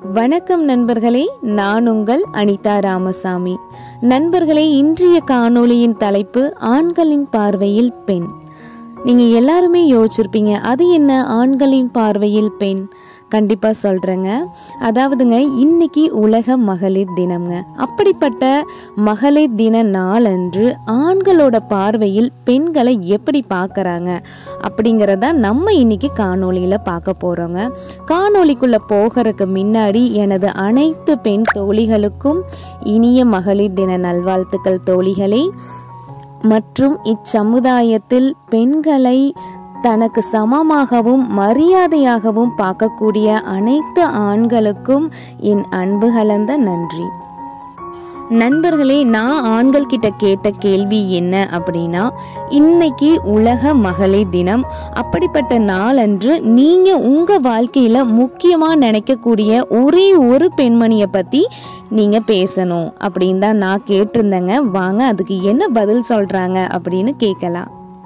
வணக்கம் நண்பர்களே நான் உங்கள் அனிதா ராமசாமி நண்பர்களே இன்றைய காணொளியின் தலைப்பு ஆண்களின் பார்வையில் பெண் நீங்க எல்லாருமே யோசிச்சிருப்பீங்க அது என்ன ஆண்களின் பார்வையில் பெண் கண்டிப்பா சொல்றேங்க அதாவதுங்க இன்னைக்கு உலக மகளிர் தினம்ங்க அப்படிப்பட்ட மகளிர் தின நாளன்று ஆண்களோட பார்வையில் பெண்களை எப்படி பார்க்கறாங்க அப்படிங்கிறத நம்ம இன்னைக்கு காணொளியில பார்க்க போறோங்க காணொளிக்குள்ள போகிறதுக்கு முன்னாடி எனது அனைத்து பெண் தோழிகளுக்கும் இனிய மகளிர் தின நல்வாழ்த்துக்கள் தோழிகளே மற்றும் இச்சமுதாயத்தில் பெண்களை தனக்கு சமமாகவும் மரியாதையாகவும் பார்க்கக்கூடிய அனைத்து ஆண்களுக்கும் என் அன்பு கலந்த நன்றி நண்பர்களே நான் ஆண்கள் கிட்ட கேட்ட கேள்வி என்ன அப்படின்னா இன்னைக்கு உலக மகளிர் தினம் அப்படிப்பட்ட நாளன்று நீங்க உங்க வாழ்க்கையில முக்கியமா நினைக்கக்கூடிய ஒரே ஒரு பெண்மணியை பத்தி நீங்க பேசணும் அப்படின்னு தான் நான் கேட்டிருந்தேங்க வாங்க அதுக்கு என்ன பதில் சொல்றாங்க அப்படின்னு கேட்கலாம்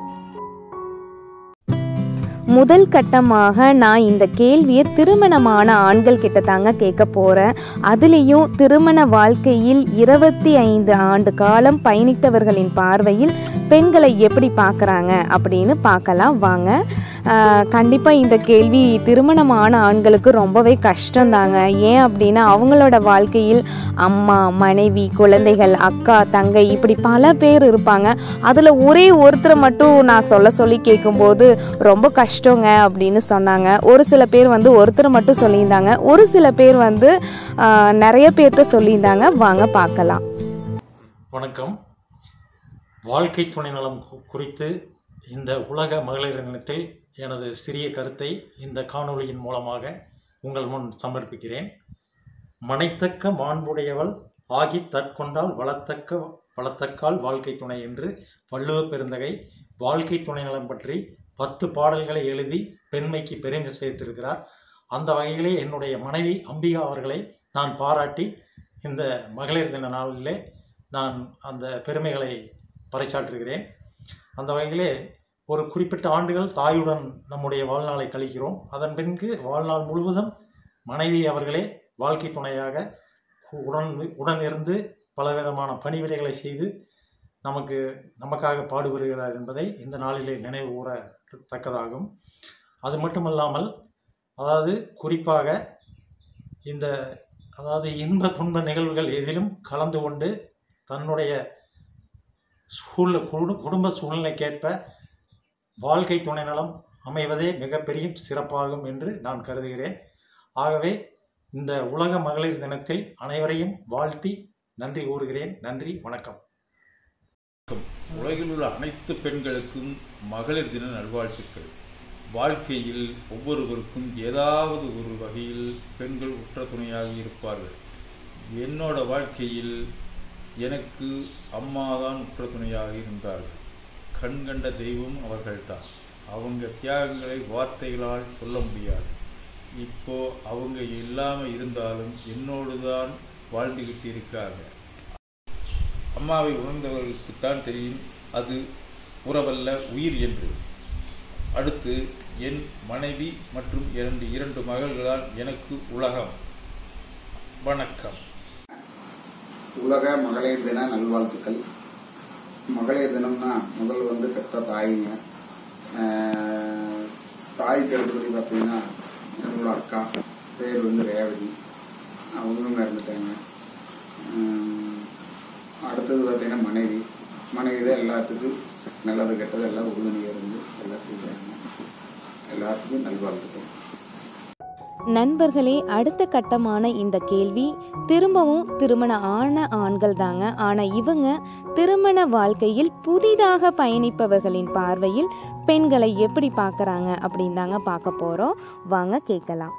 முதல் கட்டமாக நான் இந்த கேள்வியை திருமணமான ஆண்கள் கிட்ட தாங்க கேட்க போறேன் அதுலேயும் திருமண வாழ்க்கையில் இருபத்தி ஐந்து ஆண்டு காலம் பயணித்தவர்களின் பார்வையில் பெண்களை எப்படி பார்க்குறாங்க அப்படின்னு பார்க்கலாம் வாங்க கண்டிப்பாக இந்த கேள்வி திருமணமான ஆண்களுக்கு ரொம்பவே கஷ்டம்தாங்க ஏன் அப்படின்னா அவங்களோட வாழ்க்கையில் அம்மா மனைவி குழந்தைகள் அக்கா தங்கை இப்படி பல பேர் இருப்பாங்க அதில் ஒரே ஒருத்தரை மட்டும் நான் சொல்ல சொல்லி கேட்கும்போது ரொம்ப கஷ்டங்க அப்படின்னு சொன்னாங்க ஒரு சில பேர் வந்து ஒருத்தர் மட்டும் சொல்லியிருந்தாங்க ஒரு சில பேர் வந்து ஆஹ், நிறைய பேர்த்த சொல்லியிருந்தாங்க வாங்க பார்க்கலாம் வணக்கம் வாழ்க்கை துணை நலம் கு- குறித்து இந்த உலக மகளிர் தினத்தில் எனது சிறிய கருத்தை இந்த காணொளியின் மூலமாக உங்கள் முன் சமர்ப்பிக்கிறேன் மனைத்தக்க மாண்புடையவள் ஆகி தற்கொண்டால் வளத்தக்க வளத்தக்கால் வாழ்க்கை துணை என்று வள்ளுவ பெருந்தகை வாழ்க்கை துணை நலம் பற்றி பத்து பாடல்களை எழுதி பெண்மைக்கு பெருமை சேர்த்திருக்கிறார் அந்த வகையிலே என்னுடைய மனைவி அம்பிகா அவர்களை நான் பாராட்டி இந்த மகளிர் தின நாளிலே நான் அந்த பெருமைகளை பறைசாற்றுகிறேன் அந்த வகையிலே ஒரு குறிப்பிட்ட ஆண்டுகள் தாயுடன் நம்முடைய வாழ்நாளை கழிக்கிறோம் அதன் பின்பு வாழ்நாள் முழுவதும் மனைவி அவர்களே வாழ்க்கை துணையாக உடன் உடன் இருந்து பலவிதமான பணிவிடைகளை செய்து நமக்கு நமக்காக பாடுபடுகிறார் என்பதை இந்த நாளிலே நினைவு கூறத்தக்கதாகும் அது மட்டுமல்லாமல் அதாவது குறிப்பாக இந்த அதாவது இன்ப துன்ப நிகழ்வுகள் எதிலும் கலந்து கொண்டு தன்னுடைய சூழ குடு- குடும்ப சூழ்நிலைக்கேற்ப வாழ்க்கை துணை நலம் அமைவதே மிகப்பெரிய சிறப்பாகும் என்று நான் கருதுகிறேன் ஆகவே இந்த உலக மகளிர் தினத்தில் அனைவரையும் வாழ்த்தி நன்றி கூறுகிறேன் நன்றி வணக்கம் உலகில் உள்ள அனைத்து பெண்களுக்கும் மகளிர் தின நல்வாழ்த்துக்கள் வாழ்க்கையில் ஒவ்வொருவருக்கும் ஏதாவது ஒரு வகையில் பெண்கள் உற்ற துணையாக இருப்பார்கள் என்னோட வாழ்க்கையில் எனக்கு அம்மாதான் உற்ற துணையாக இருந்தார்கள் கண் கண்ட தெய்வம் அவர்கள்தான் அவங்க தியாகங்களை வார்த்தைகளால் சொல்ல முடியாது இப்போ அவங்க இல்லாமல் இருந்தாலும் என்னோடு தான் வாழ்ந்துகிட்டு இருக்காங்க அம்மாவை உணர்ந்தவர்களுக்குத்தான் தெரியும் அது உறவல்ல உயிர் என்று அடுத்து என் மனைவி மற்றும் இரண்டு இரண்டு மகள்களால் எனக்கு உலகம் வணக்கம் உலக மகளிர் தின நல்வாழ்த்துக்கள் மகளிர் தினம்னா முதல் வந்து பெத்த தாய்ங்க ஆஹ், தாய்க்கு அடுத்தபடி பார்த்தீங்கன்னா என்னோட அக்கா பேர் வந்து ரேவதி அவங்களும் இறந்துட்டாங்க ஆஹ், அடுத்தது பார்த்தீங்கன்னா மனைவி மனைவி தான் எல்லாத்துக்கும் நல்லது கெட்டது எல்லாம் உறுதுணையாக இருந்து எல்லாம் செய்கிறாங்க எல்லாத்துக்கும் நல்வாழ்த்துக்கள் நண்பர்களே அடுத்த கட்டமான இந்த கேள்வி திரும்பவும் திருமண ஆன ஆண்கள் தாங்க ஆனா இவங்க திருமண வாழ்க்கையில் புதிதாக பயணிப்பவர்களின் பார்வையில் பெண்களை எப்படி பார்க்கறாங்க அப்படின்னு தாங்க பார்க்க போறோம் வாங்க கேட்கலாம்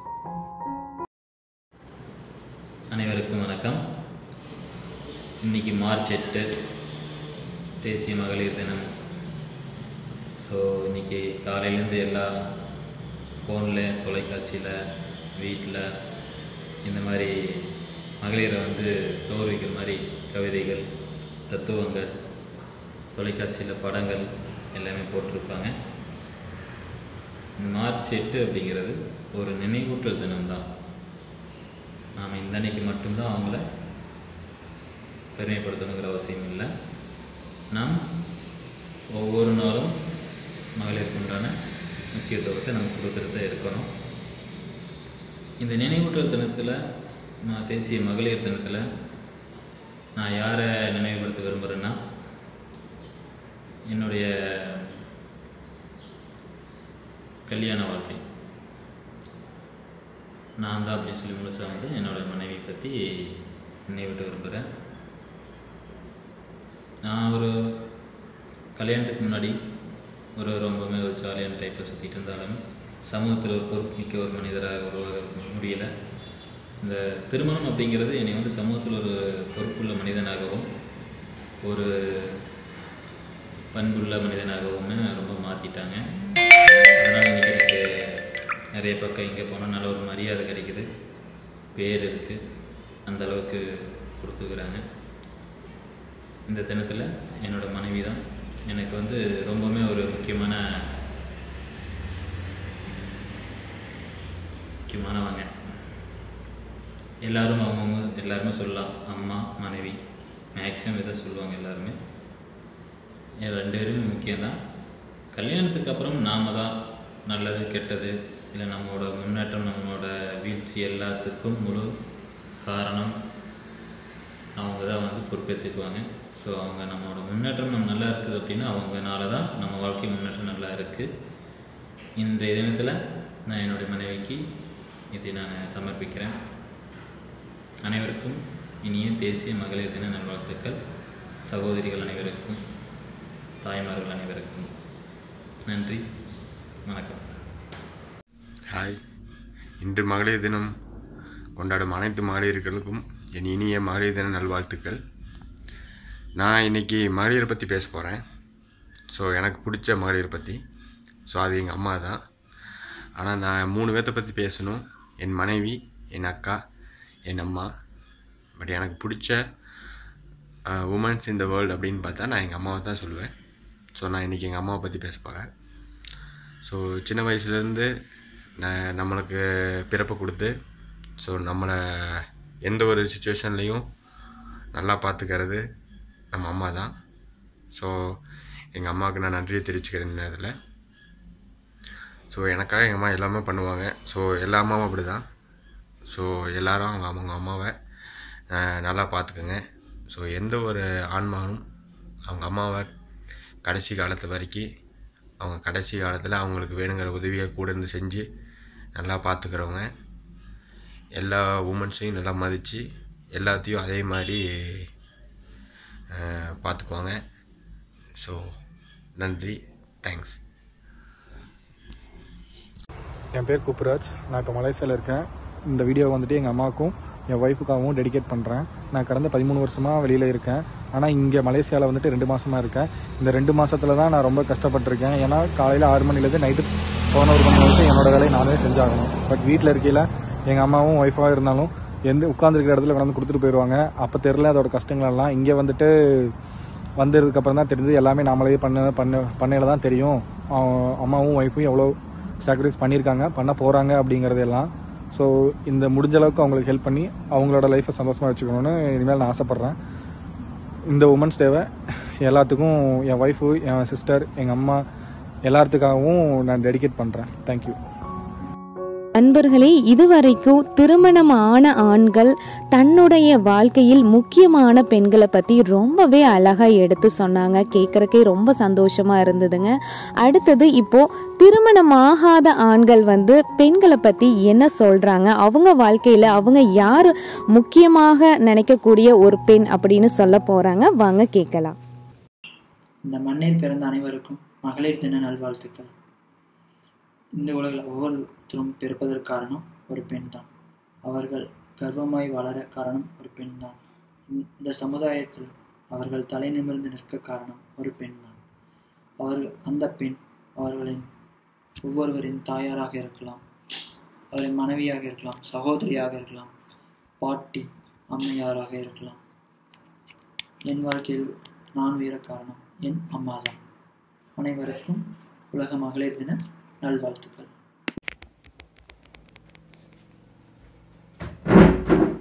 அனைவருக்கும் வணக்கம் இன்னைக்கு மார்ச் எட்டு தேசிய மகளிர் தினம் ஸோ இன்னைக்கு காலையிலேருந்து எல்லா ஃபோனில் தொலைக்காட்சியில் வீட்டில் இந்த மாதிரி மகளிரை வந்து கௌரவிக்கிற மாதிரி கவிதைகள் தத்துவங்கள் தொலைக்காட்சியில் படங்கள் எல்லாமே போட்டிருப்பாங்க இந்த மார்ச் எட்டு அப்படிங்கிறது ஒரு நினைவூட்டல் தினம்தான் நாம் இந்த அன்னைக்கு மட்டும்தான் அவங்கள பெருமைப்படுத்தணுங்கிற அவசியம் இல்லை நாம் ஒவ்வொரு நாளும் மகளிருக்கு உண்டான முக்கியத்துவத்தை நம்ம கொடுத்துட்டு தான் இருக்கணும் இந்த நினைவூட்டல் தினத்தில் நான் தேசிய மகளிர் தினத்தில் நான் யாரை நினைவுபடுத்த விரும்புகிறேன்னா என்னுடைய கல்யாண வாழ்க்கை நான் தான் அப்படின்னு சொல்லி முழுசாக வந்து என்னோடய மனைவி பற்றி நினைவிட்டு விரும்புகிறேன் நான் ஒரு கல்யாணத்துக்கு முன்னாடி ஒரு ரொம்பவுமே ஒரு ஜாலியான டைப்பில் சுற்றிட்டு இருந்தாலும் சமூகத்தில் ஒரு பொறுப்புமிக்க ஒரு மனிதராக உருவாக முடியலை இந்த திருமணம் அப்படிங்கிறது என்னை வந்து சமூகத்தில் ஒரு பொறுப்புள்ள மனிதனாகவும் ஒரு பண்புள்ள மனிதனாகவும் ரொம்ப மாற்றிட்டாங்க அதனால் இன்றைக்கி எனக்கு நிறைய பக்கம் இங்கே போனால் நல்ல ஒரு மரியாதை கிடைக்குது பேர் இருக்குது அந்த அளவுக்கு கொடுத்துக்கிறாங்க இந்த தினத்தில் என்னோடய மனைவி தான் எனக்கு வந்து ரொம்பவுமே ஒரு முக்கியமான முக்கியமானவங்க எல்லாரும் அவங்கவுங்க எல்லாருமே சொல்லலாம் அம்மா மனைவி மேக்ஸிமம் இதை சொல்லுவாங்க எல்லாருமே என் ரெண்டு பேருமே முக்கியம்தான் கல்யாணத்துக்கு அப்புறம் நாம் தான் நல்லது கெட்டது இல்லை நம்மளோட முன்னேற்றம் நம்மளோட வீழ்ச்சி எல்லாத்துக்கும் முழு காரணம் அவங்க தான் வந்து பொறுப்பேற்றுக்குவாங்க ஸோ அவங்க நம்மளோட முன்னேற்றம் நம்ம நல்லா இருக்குது அப்படின்னா அவங்கனால தான் நம்ம வாழ்க்கை முன்னேற்றம் நல்லா இருக்குது இன்றைய தினத்தில் நான் என்னுடைய மனைவிக்கு இதை நான் சமர்ப்பிக்கிறேன் அனைவருக்கும் இனிய தேசிய மகளிர் தின நல்வாழ்த்துக்கள் சகோதரிகள் அனைவருக்கும் தாய்மார்கள் அனைவருக்கும் நன்றி வணக்கம் ஹாய் இன்று மகளிர் தினம் கொண்டாடும் அனைத்து மகளிர்களுக்கும் என் இனிய மகளிர் தின நல்வாழ்த்துக்கள் நான் இன்னைக்கு மகளிரை பற்றி பேச போகிறேன் ஸோ எனக்கு பிடிச்ச மகளிர் பற்றி ஸோ அது எங்கள் அம்மா தான் ஆனால் நான் மூணு பேர்த்த பற்றி பேசணும் என் மனைவி என் அக்கா என் அம்மா பட் எனக்கு பிடிச்ச உமன்ஸ் இந்த வேர்ல்டு அப்படின்னு பார்த்தா நான் எங்கள் அம்மாவை தான் சொல்லுவேன் ஸோ நான் இன்றைக்கி எங்கள் அம்மாவை பற்றி பேச போகிறேன் ஸோ சின்ன வயசுலேருந்து நான் நம்மளுக்கு பிறப்பு கொடுத்து ஸோ நம்மளை எந்த ஒரு சுச்சுவேஷன்லேயும் நல்லா பார்த்துக்கிறது நம்ம அம்மா தான் ஸோ எங்கள் அம்மாவுக்கு நான் நன்றியை தெரிவிச்சுக்கிறேன் இந்த நேரத்தில் ஸோ எனக்காக எங்கள் அம்மா எல்லாமே பண்ணுவாங்க ஸோ எல்லா அம்மாவும் அப்படி தான் ஸோ எல்லாரும் அவங்க அவங்க அம்மாவை அஹ், நல்லா பார்த்துக்குங்க ஸோ எந்த ஒரு ஆண்மகனும் அவங்க அம்மாவை கடைசி காலத்து வரைக்கும் அவங்க கடைசி காலத்தில் அவங்களுக்கு வேணுங்கிற உதவியை கூட இருந்து செஞ்சு நல்லா பார்த்துக்கிறவங்க எல்லா உமன்ஸையும் நல்லா மதித்து எல்லாத்தையும் அதே மாதிரி அஹ், பார்த்துக்குவாங்க ஸோ நன்றி தேங்க்ஸ் என் பேர் குப்புராஜ் நான் இப்போ மலேசியாவில் இருக்கேன் இந்த வீடியோ வந்துட்டு எங்கள் அம்மாவுக்கும் என் ஒய்ஃபுக்காகவும் டெடிகேட் பண்ணுறேன் நான் கடந்த பதிமூணு வருஷமாக வெளியில் இருக்கேன் ஆனால் இங்கே மலேசியாவில் வந்துட்டு ரெண்டு மாசமா இருக்கேன் இந்த ரெண்டு மாசத்துல தான் நான் ரொம்ப கஷ்டப்பட்டிருக்கேன் ஏன்னா காலையில் ஆறு மணிலேருந்து நைட்டு பதினோரு மணி வரைக்கும் என்னோட வேலையை நானே செஞ்சாகணும் பட் வீட்டில் இருக்கையில் எங்கள் அம்மாவும் ஒய்ஃபாக இருந்தாலும் எந்த உட்காந்துருக்கிற இடத்துல கொண்டாந்து கொடுத்துட்டு போயிடுவாங்க அப்போ தெரில அதோட கஷ்டங்கள் எல்லாம் இங்கே வந்துட்டு வந்ததுக்கு அப்புறம் தான் தெரிஞ்சது எல்லாமே நாமளே பண்ண பண்ண பண்ணையில தான் தெரியும் அவன் அம்மாவும் ஒய்ஃபும் எவ்வளோ சாக்ரிஃபைஸ் பண்ணியிருக்காங்க பண்ண போகிறாங்க அப்படிங்கிறது எல்லாம் ஸோ இந்த முடிஞ்ச அளவுக்கு அவங்களுக்கு ஹெல்ப் பண்ணி அவங்களோட லைஃப்பை சந்தோஷமாக வச்சுக்கணும்னு இனிமேல் நான் ஆசைப்பட்றேன் இந்த உமன்ஸ் டேவை எல்லாத்துக்கும் என் ஒய்ஃபு என் சிஸ்டர் எங்கள் அம்மா எல்லாத்துக்காகவும் நான் டெடிகேட் பண்ணுறேன் தேங்க்யூ நண்பர்களே இதுவரைக்கும் திருமணம் ஆன ஆண்கள் தன்னுடைய வாழ்க்கையில் முக்கியமான பெண்களை பற்றி ரொம்பவே அழகாக எடுத்து சொன்னாங்க கேட்குறக்கே ரொம்ப சந்தோஷமாக இருந்ததுங்க அடுத்தது இப்போ திருமணம் ஆகாத ஆண்கள் வந்து பெண்களை பற்றி என்ன சொல்கிறாங்க அவங்க வாழ்க்கையில் அவங்க யார் முக்கியமாக நினைக்கக்கூடிய ஒரு பெண் அப்படின்னு சொல்ல போகிறாங்க வாங்க கேட்கலாம் இந்த மண்ணில் பிறந்த அனைவருக்கும் மகளிர் தின நல்வாழ்த்துக்கள் இந்த உலகில் ஒவ்வொருத்தரும் பிறப்பதற்கு காரணம் ஒரு பெண் தான் அவர்கள் கர்வமாய் வளர காரணம் ஒரு பெண் தான் இந்த சமுதாயத்தில் அவர்கள் தலை நிமிர்ந்து நிற்க காரணம் ஒரு பெண் தான் அவர்கள் அந்த பெண் அவர்களின் ஒவ்வொருவரின் தாயாராக இருக்கலாம் அவரின் மனைவியாக இருக்கலாம் சகோதரியாக இருக்கலாம் பாட்டி அம்மையாராக இருக்கலாம் என் வாழ்க்கையில் நான் உயர காரணம் என் அம்மா தான் அனைவருக்கும் உலக மகளிர் தின நல்வாழ்த்துக்கள்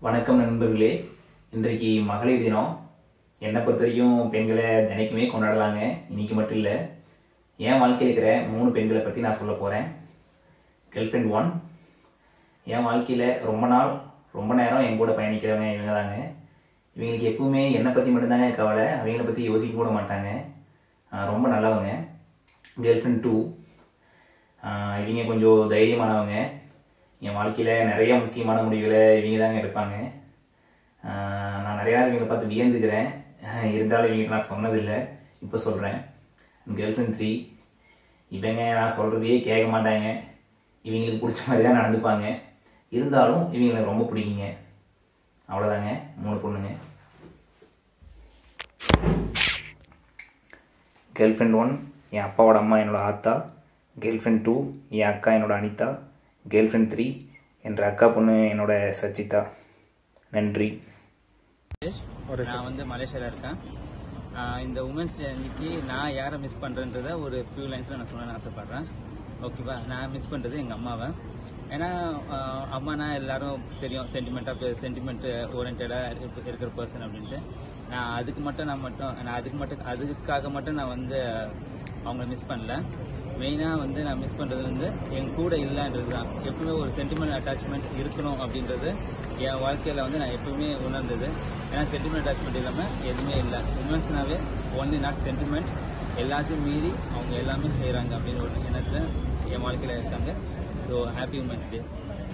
வணக்கம் நண்பர்களே இன்றைக்கு மகளிர் தினம் என்னை பொறுத்த வரைக்கும் பெண்களை தினைக்குமே கொண்டாடலாங்க இன்னைக்கு மட்டும் இல்லை என் வாழ்க்கையில் இருக்கிற மூணு பெண்களை பற்றி நான் சொல்ல போகிறேன் கேர்ள் ஃப்ரெண்ட் ஒன் என் வாழ்க்கையில் ரொம்ப நாள் ரொம்ப நேரம் என் கூட பயணிக்கிறவங்க இவங்க தாங்க இவங்களுக்கு எப்பவுமே என்னை பற்றி மட்டும்தாங்க கவலை அவங்கள பற்றி யோசிக்க கூட மாட்டாங்க ஆஹ் ரொம்ப நல்லவங்க கேர்ள் ஃப்ரெண்ட் டூ இவங்க கொஞ்சம் தைரியமானவங்க என் வாழ்க்கையில் நிறைய முக்கியமான முடிவுகளை இவங்க தாங்க எடுப்பாங்க ஆஹ் நான் நிறையா இவங்களை பார்த்து வியந்துக்கிறேன் இருந்தாலும் இவங்க நான் சொன்னதில்லை இப்போ சொல்கிறேன் கேர்ள் ஃப்ரெண்ட் த்ரீ இவங்க நான் சொல்கிறதையே கேட்க மாட்டாங்க இவங்களுக்கு பிடிச்ச மாதிரி தான் நடந்துப்பாங்க இருந்தாலும் இவங்க எனக்கு ரொம்ப பிடிக்குங்க அவ்வளோதாங்க மூணு பொண்ணுங்க கேர்ள் ஃப்ரெண்ட் ஒன் என் அப்பாவோட அம்மா என்னோட ஆத்தா கேர்ள் ஃப்ரெண்ட் டூ என் அக்கா என்னோட அனிதா கேர்ள் ஃப்ரெண்ட் த்ரீ என்ற அக்கா பொண்ணு என்னோட சச்சிதா நன்றி நான் வந்து மலேசியாவில் இருக்கேன் ஆஹ் இந்த உமன்ஸ் டே அன்னைக்கு நான் யாரை மிஸ் பண்ணுறேன்றத ஒரு ஃபியூ லைன்ஸில் நான் சொல்லணும்னு ஆசைப்பட்றேன் ஓகேவா நான் மிஸ் பண்ணுறது எங்கள் அம்மாவை ஏன்னா ஆஹ் அம்மானா எல்லாரும் தெரியும் சென்டிமெண்ட்டாக சென்டிமெண்ட் ஓரியன்டாக இருக்கிற பர்சன் அப்படின்ட்டு நான் அதுக்கு மட்டும் நான் மட்டும் நான் அதுக்கு மட்டும் அதுக்காக மட்டும் நான் வந்து அவங்கள மிஸ் பண்ணல மெயினாக வந்து நான் மிஸ் பண்ணுறது வந்து என் கூட இல்லைன்றது தான் எப்பவுமே ஒரு சென்டிமெண்ட் அட்டாச்மெண்ட் இருக்கணும் அப்படின்றது என் வாழ்க்கையில் வந்து நான் எப்பவுமே உணர்ந்தது ஏன்னா சென்டிமெண்ட் அட்டாச்மெண்ட் இல்லாமல் எதுவுமே இல்லை உமன்ஸ்னாவே ஒன்லி நாட் சென்டிமெண்ட் எல்லாத்தையும் மீறி அவங்க எல்லாமே செய்கிறாங்க அப்படின்னு ஒரு எண்ணத்தில் என் வாழ்க்கையில் இருக்காங்க ஸோ ஹாப்பி உமன்ஸ் டே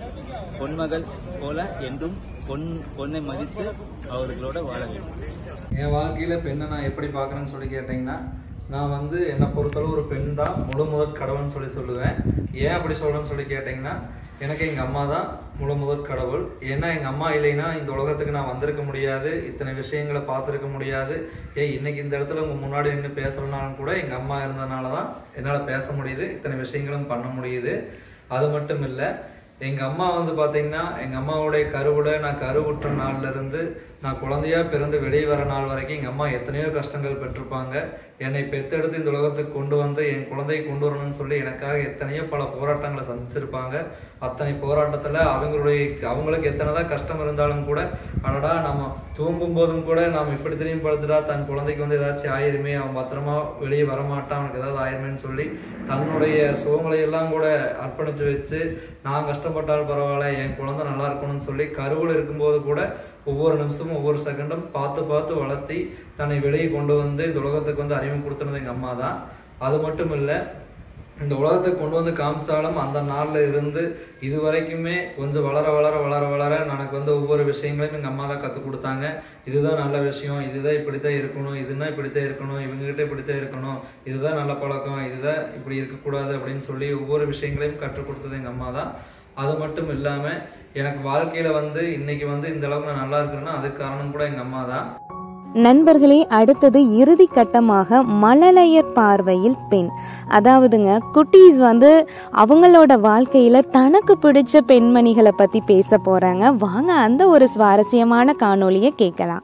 பொன்மகள் போல என்றும் பொன் பொண்ணை மதித்து அவர்களோட வாழ வேண்டும் என் வாழ்க்கையில் பெண்ணை நான் எப்படி பார்க்குறேன்னு சொல்லி கேட்டிங்கன்னா நான் வந்து என்னை பொறுத்தளவு ஒரு பெண் தான் முழு முதற் கடவுள்னு சொல்லி சொல்லுவேன் ஏன் அப்படி சொல்கிறேன்னு சொல்லி கேட்டிங்கன்னா எனக்கு எங்கள் அம்மா தான் முழு முதற் கடவுள் ஏன்னா எங்கள் அம்மா இல்லைன்னா இந்த உலகத்துக்கு நான் வந்திருக்க முடியாது இத்தனை விஷயங்களை பார்த்துருக்க முடியாது ஏன் இன்னைக்கு இந்த இடத்துல உங்கள் முன்னாடி நின்று பேசலனாலும் கூட எங்கள் அம்மா இருந்ததுனால தான் என்னால் பேச முடியுது இத்தனை விஷயங்களும் பண்ண முடியுது அது மட்டும் இல்லை எங்கள் அம்மா வந்து பார்த்தீங்கன்னா எங்கள் அம்மாவுடைய கருவில் நான் கருவுற்ற நாள்ல இருந்து நான் குழந்தையா பிறந்து வெளியே வர நாள் வரைக்கும் எங்கள் அம்மா எத்தனையோ கஷ்டங்கள் பெற்றிருப்பாங்க என்னை பெத்தெடுத்து இந்த உலகத்துக்கு கொண்டு வந்து என் குழந்தையை கொண்டு வரணும்னு சொல்லி எனக்காக எத்தனையோ பல போராட்டங்களை சந்திச்சிருப்பாங்க அத்தனை போராட்டத்தில் அவங்களுடைய அவங்களுக்கு எத்தனை தான் கஷ்டம் இருந்தாலும் கூட அடடா நம்ம தூங்கும் போதும் கூட நாம் இப்படி திரும்பி படுத்துட்டா தன் குழந்தைக்கு வந்து ஏதாச்சும் ஆயிருமே அவன் பத்திரமா வெளியே வரமாட்டான் அவனுக்கு ஏதாவது ஆயிருமேன்னு சொல்லி தன்னுடைய சுகங்களை எல்லாம் கூட அர்ப்பணிச்சு வச்சு நான் கஷ்டப்பட்டாலும் பரவாயில்ல என் குழந்தை நல்லா இருக்கணும்னு சொல்லி கருவில் இருக்கும்போது கூட ஒவ்வொரு நிமிஷமும் ஒவ்வொரு செகண்டும் பார்த்து பார்த்து வளர்த்தி தன்னை வெளியே கொண்டு வந்து இந்த உலகத்துக்கு வந்து அறிமுகம் கொடுத்துனது எங்கள் அம்மா தான் அது மட்டும் இல்லை இந்த உலகத்துக்கு கொண்டு வந்து காமிச்சாலும் அந்த நாள்ல இருந்து இது வரைக்குமே கொஞ்சம் வளர வளர வளர வளர எனக்கு வந்து ஒவ்வொரு விஷயங்களையும் எங்கள் அம்மா தான் கற்றுக் கொடுத்தாங்க இதுதான் நல்ல விஷயம் இதுதான் இப்படித்தான் இருக்கணும் இதுதான் இப்படித்தான் இருக்கணும் இவங்ககிட்ட இப்படித்தான் இருக்கணும் இதுதான் நல்ல பழக்கம் இதுதான் இப்படி இருக்கக்கூடாது அப்படின்னு சொல்லி ஒவ்வொரு விஷயங்களையும் கற்றுக் கொடுத்தது எங்கள் அம்மா தான் அது மட்டும் இல்லாமல் எனக்கு வாழ்க்கையில் வந்து இன்னைக்கு வந்து இந்த அளவுக்கு நான் நல்லா இருக்கிறேன்னா அதுக்கு காரணம் கூட எங்கள் அம்மா தான் நண்பர்களே அடுத்தது இறுதி கட்டமாக மழலையர் பார்வையில் பெண் அதாவதுங்க குட்டீஸ் வந்து அவங்களோட வாழ்க்கையில தனக்கு பிடிச்ச பெண்மணிகளை பத்தி பேச போறாங்க வாங்க அந்த ஒரு சுவாரஸ்யமான காணொளியை கேட்கலாம்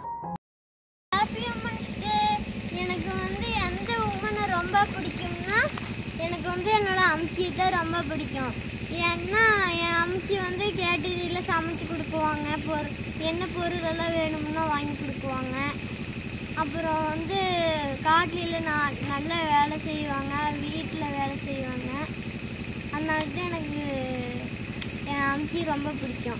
எனக்கு வந்து எந்த உமனை ரொம்ப பிடிக்கும்னா எனக்கு வந்து என்னோட அம்ச்சியை தான் ரொம்ப பிடிக்கும் ஏன்னா என் அம்ச்சி வந்து கேட்டரியில் சமைச்சு கொடுக்குவாங்க பொரு என்ன பொருளெல்லாம் வேணும்னா வாங்கி கொடுக்குவாங்க அப்புறம் வந்து காட்டில் நான் நல்ல வேலை செய்வாங்க வீட்டில் வேலை செய்வாங்க அதனால தான் எனக்கு என் அம்ச்சி ரொம்ப பிடிக்கும்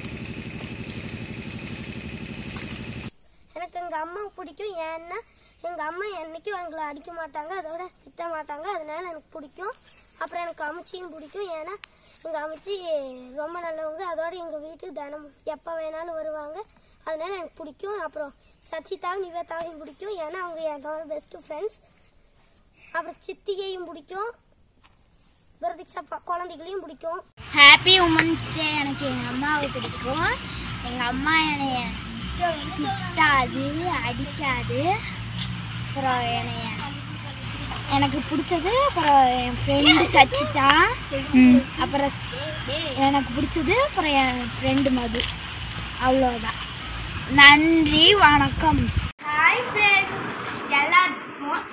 எனக்கு எங்கள் அம்மா பிடிக்கும் ஏன்னா எங்கள் அம்மா என்றைக்கும் எங்களை அடிக்க மாட்டாங்க அதோட திட்ட மாட்டாங்க அதனால எனக்கு பிடிக்கும் அப்புறம் எனக்கு அமிச்சியும் பிடிக்கும் ஏன்னா எங்கள் அமிச்சி ரொம்ப நல்லவங்க அதோட எங்கள் வீட்டுக்கு தினம் எப்போ வேணாலும் வருவாங்க அதனால எனக்கு பிடிக்கும் அப்புறம் சச்சிதாவும் நிவேதாவையும் பிடிக்கும் ஏன்னா அவங்க என்னோட பெஸ்ட் ஃப்ரெண்ட்ஸ் அப்புறம் சித்தியையும் பிடிக்கும் பிரதீக்ஷா ப- குழந்தைகளையும் பிடிக்கும் ஹாப்பி உமன்ஸ் டே எனக்கு எங்கள் அம்மாவை பிடிக்கும் எங்கள் அம்மா என்னைய திட்டாது அடிக்காது அப்புறம் என்னைய எனக்கு பிடிச்சது அப்புறம் என் ஃப்ரெண்டு சச்சிதா அப்புறம் ஸ்- எனக்கு பிடிச்சது அப்புறம் என் ஃப்ரெண்டு மது அவ்வளோதான் நன்றி வணக்கம் ஹாய் ஃப்ரெண்ட்ஸ் எல்லாத்துக்கும் ஹாப்பி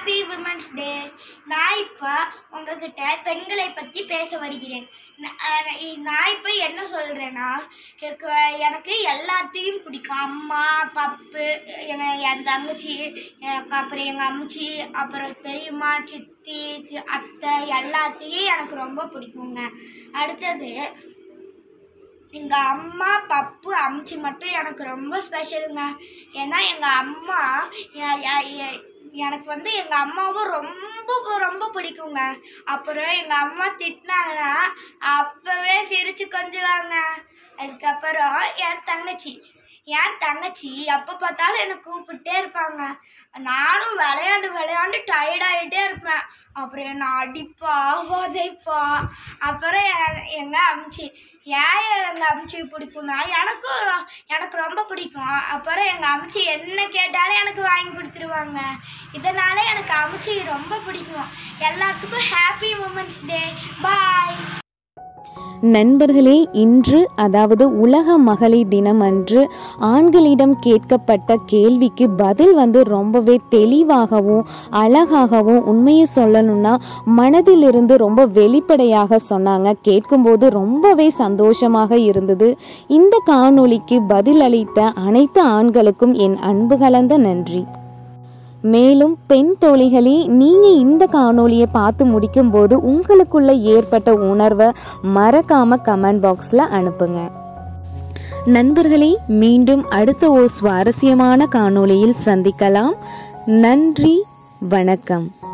ஹாப்பி விமன்ஸ் டே நான் இப்போ உங்ககிட்ட பெண்களை பற்றி பேச வருகிறேன் ந- அஹ் நான் இப்போ என்ன சொல்கிறேன்னா எனக்கு எல்லாத்தையும் பிடிக்கும் அம்மா பப்பு எங்கள் என் தங்கச்சி எனக்கு அப்புறம் எங்கள் அம்மச்சி அப்புறம் பெரியம்மா சித்தி சி- அத்தை எல்லாத்தையும் எனக்கு ரொம்ப பிடிக்குங்க அடுத்தது எங்கள் அம்மா பப்பு அம்ச்சி மட்டும் எனக்கு ரொம்ப ஸ்பெஷலுங்க ஏன்னா எங்கள் அம்மா எ- எ- எ- எனக்கு வந்து எங்கள் அம்மாவை ரொம்ப ரொம்ப பிடிக்குங்க அப்புறம் எங்கள் அம்மா திட்டினாங்கன்னா அப்போவே சிரிச்சு கொஞ்சுவாங்க அதுக்கப்புறம் என் தங்கச்சி என் தங்கச்சி எப்போ பார்த்தாலும் என்னை கூப்பிட்டே இருப்பாங்க நானும் விளையாண்டு விளையாண்டு டயர்டாகிட்டே இருப்பேன் அப்புறம் என்னை அடிப்பா உதைப்பா அப்புறம் எ- எங்க அம்ச்சி ஏன் எங்கள் அம்ச்சி பிடிக்கும்னா எனக்கும் ரொ- எனக்கு ரொம்ப பிடிக்கும் அப்புறம் எங்கள் அம்ச்சி என்ன கேட்டாலும் எனக்கு வாங்கி கொடுத்துருவாங்க இதனால எனக்கு அம்ச்சி ரொம்ப பிடிக்கும் எல்லாத்துக்கும் ஹாப்பி உமன்ஸ் டே பாய் நண்பர்களே இன்று அதாவது உலக மகளிர் தினம் அன்று ஆண்களிடம் கேட்கப்பட்ட கேள்விக்கு பதில் வந்து ரொம்பவே தெளிவாகவும் அழகாகவும் உண்மையை சொல்லணும்னா மனதிலிருந்து ரொம்ப வெளிப்படையாக சொன்னாங்க கேட்கும்போது ரொம்பவே சந்தோஷமாக இருந்தது இந்த காணொளிக்கு பதில் அளித்த அனைத்து ஆண்களுக்கும் என் அன்பு கலந்த நன்றி மேலும் பெண் தோழிகளே நீங்க இந்த காணொளியை பார்த்து முடிக்கும்போது உங்களுக்குள்ள ஏற்பட்ட உணர்வை மறக்காம கமெண்ட் பாக்ஸ்ல அனுப்புங்க நண்பர்களே மீண்டும் அடுத்த ஒரு சுவாரஸ்யமான காணொளியில் சந்திக்கலாம் நன்றி வணக்கம்